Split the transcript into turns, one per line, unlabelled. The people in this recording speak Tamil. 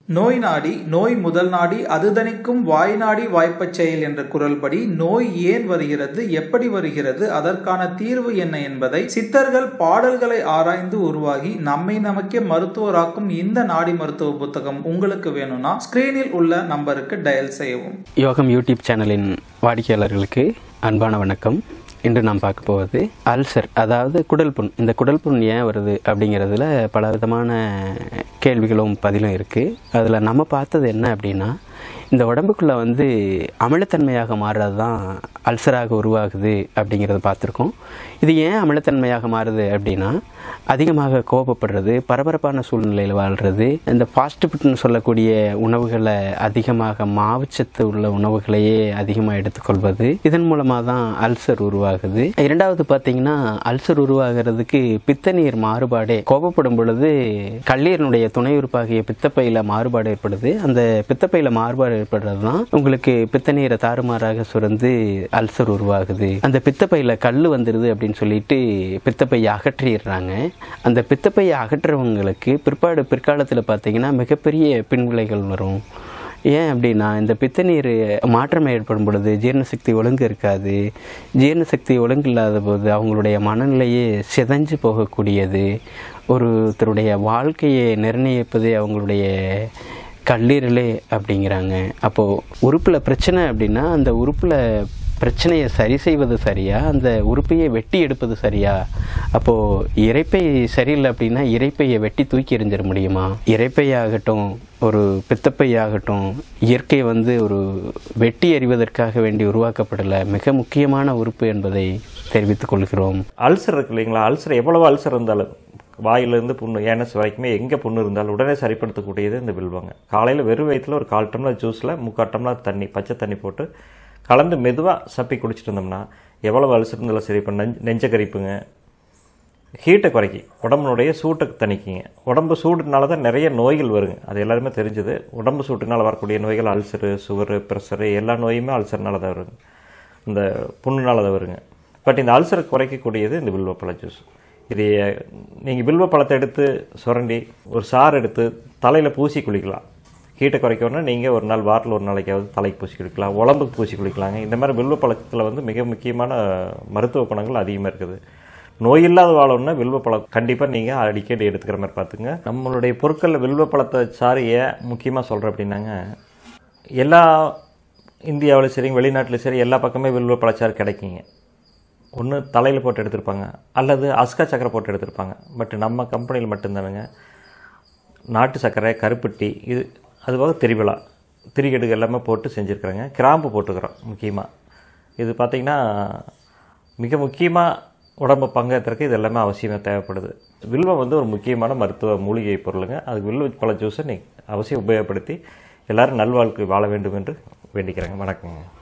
நோய் நாடி நோய் முதல் நாடி அதுதணிக்கும் வாய் நாடி வாய்ப்பச் செயல் என்ற குரல்படி நோய் ஏன் வருகிறது எப்படி வருகிறது அதற்கான தீர்வு என்ன என்பதை சித்தர்கள் பாடல்களை ஆராய்ந்து உருவாகி நம்மை நமக்கே மருத்துவராக்கும் இந்த நாடி மருத்துவ புத்தகம் உங்களுக்கு வேணும்னா ஸ்கிரீனில் உள்ள நம்பருக்கு டயல் செய்யவும்
யோகம் யூடியூப் சேனலின் வாடிக்கையாளர்களுக்கு அன்பான வணக்கம் இன்று நாம் பார்க்க போவது அல்சர் அதாவது குடல் புண் இந்த குடல் புண் ஏன் வருது அப்படிங்கிறதுல பல விதமான கேள்விகளும் பதிலும் இருக்குது அதில் நம்ம பார்த்தது என்ன அப்படின்னா இந்த உடம்புக்குள்ளே வந்து அமிலத்தன்மையாக மாறுறது தான் அல்சராக உருவாகுது அப்படிங்கிறத பார்த்துருக்கோம் இது ஏன் அமிலத்தன்மையாக மாறுது அப்படின்னா அதிகமாக கோபப்படுறது பரபரப்பான சூழ்நிலையில் வாழ்கிறது இந்த ஃபாஸ்ட் ஃபுட்னு சொல்லக்கூடிய உணவுகளை அதிகமாக மாவுச்சத்து உள்ள உணவுகளையே அதிகமாக எடுத்துக்கொள்வது இதன் மூலமாக தான் அல்சர் உருவாகுது இரண்டாவது பார்த்தீங்கன்னா அல்சர் உருவாகிறதுக்கு பித்த நீர் மாறுபாடே கோபப்படும் பொழுது கல்லீரனுடைய துணை உறுப்பாகிய பித்தப்பையில் மாறுபாடு ஏற்படுது அந்த பித்தப்பையில் மாறுபாடு ஏற்படுறது தான் உங்களுக்கு பித்த நீரை தாறுமாறாக சுரந்து அல்சர் உருவாகுது அந்த பித்தப்பையில் கல் வந்துடுது அப்படின்னு சொல்லிட்டு பித்தப்பையை அகற்றிடுறாங்க அந்த பித்தப்பையை அகற்றுறவங்களுக்கு பிற்பாடு பிற்காலத்தில் பார்த்தீங்கன்னா மிகப்பெரிய பின்விளைகள் வரும் ஏன் அப்படின்னா இந்த பித்த நீர் மாற்றம் ஏற்படும் பொழுது ஜீரணசக்தி ஒழுங்கு இருக்காது ஜீரணசக்தி ஒழுங்கு இல்லாத போது அவங்களுடைய மனநிலையே சிதைஞ்சு போகக்கூடியது ஒருத்தருடைய வாழ்க்கையை நிர்ணயிப்பதே அவங்களுடைய கல்லீரலே அப்படிங்கிறாங்க அப்போது உறுப்பில் பிரச்சனை அப்படின்னா அந்த உறுப்பில் பிரச்சனையை சரி செய்வது சரியா அந்த உறுப்பையை வெட்டி எடுப்பது சரியா அப்போது இறைப்பை சரியில்லை அப்படின்னா இறைப்பையை வெட்டி தூக்கி எறிஞ்சிட முடியுமா இறைப்பையாகட்டும் ஒரு பித்தப்பையாகட்டும் இயற்கை வந்து ஒரு வெட்டி எறிவதற்காக வேண்டி உருவாக்கப்படலை மிக முக்கியமான உறுப்பு என்பதை தெரிவித்துக் கொள்கிறோம்
அல்சர் இருக்கு இல்லைங்களா அல்சர் எவ்வளவு அல்சர் இருந்தாலும் வாயிலிருந்து புண்ணு ஏனஸ் வரைக்குமே எங்கே புண்ணு இருந்தாலும் உடனே சரிப்படுத்தக்கூடியது இந்த வில்வங்க காலையில் வெறும் வயிற்றில் ஒரு கால் டம்ளர் ஜூஸில் முக்கால் டம்ளர் தண்ணி பச்சை தண்ணி போட்டு கலந்து மெதுவாக சப்பி குடிச்சிட்டு இருந்தோம்னா எவ்வளவு அல்சர் இருந்தாலும் சரி இப்போ நெஞ்ச நெஞ்ச கரிப்புங்க ஹீட்டை குறைக்கி உடம்புனுடைய சூட்டை தணிக்குங்க உடம்பு சூடுனால தான் நிறைய நோய்கள் வருங்க அது எல்லாருமே தெரிஞ்சது உடம்பு சூட்டுனால வரக்கூடிய நோய்கள் அல்சரு சுகரு ப்ரெஷரு எல்லா நோயுமே அல்சர்னால தான் வருங்க இந்த புண்ணுனால தான் வருங்க பட் இந்த அல்சரை குறைக்கக்கூடியது இந்த வில்வப்பழ ஜூஸ் இது நீங்கள் வில்வ பழத்தை எடுத்து சுரண்டி ஒரு சாறு எடுத்து தலையில் பூசி குளிக்கலாம் ஹீட்டை குறைக்கணும்னா நீங்கள் ஒரு நாள் வாரத்தில் ஒரு நாளைக்காவது தலைக்கு பூசி குளிக்கலாம் உடம்புக்கு பூசி குளிக்கலாங்க இந்த மாதிரி வில்வ பழத்தில் வந்து மிக முக்கியமான மருத்துவ குணங்கள் அதிகமாக இருக்குது நோய் இல்லாத வாழணும்னா வில்வ பழம் கண்டிப்பாக நீங்கள் அடிக்கடி எடுத்துக்கிற மாதிரி பார்த்துங்க நம்மளுடைய பொருட்களில் வில்வ பழத்தை சாறு ஏன் முக்கியமாக சொல்கிறேன் அப்படின்னாங்க எல்லா இந்தியாவிலும் சரி வெளிநாட்டிலும் சரி எல்லா பக்கமே வில்வ பழச்சாறு கிடைக்குங்க ஒன்று தலையில் போட்டு எடுத்திருப்பாங்க அல்லது அஸ்கா சக்கரை போட்டு எடுத்திருப்பாங்க பட் நம்ம கம்பெனியில் மட்டும்தானுங்க நாட்டு சர்க்கரை கருப்பட்டி இது அதுபோக திரிவிழா திரிகடுகு எல்லாமே போட்டு செஞ்சுருக்குறேங்க கிராம்பு போட்டுக்கிறோம் முக்கியமாக இது பார்த்திங்கன்னா மிக முக்கியமாக உடம்பு பங்கேற்றுறதுக்கு இது எல்லாமே அவசியமாக தேவைப்படுது வில்வம் வந்து ஒரு முக்கியமான மருத்துவ மூலிகை பொருளுங்க அதுக்கு வில்வ பழ ஜூஸை நீ அவசியம் உபயோகப்படுத்தி எல்லோரும் நல்வாழ்க்கை வாழ வேண்டும் என்று வேண்டிக்கிறேங்க வணக்கங்க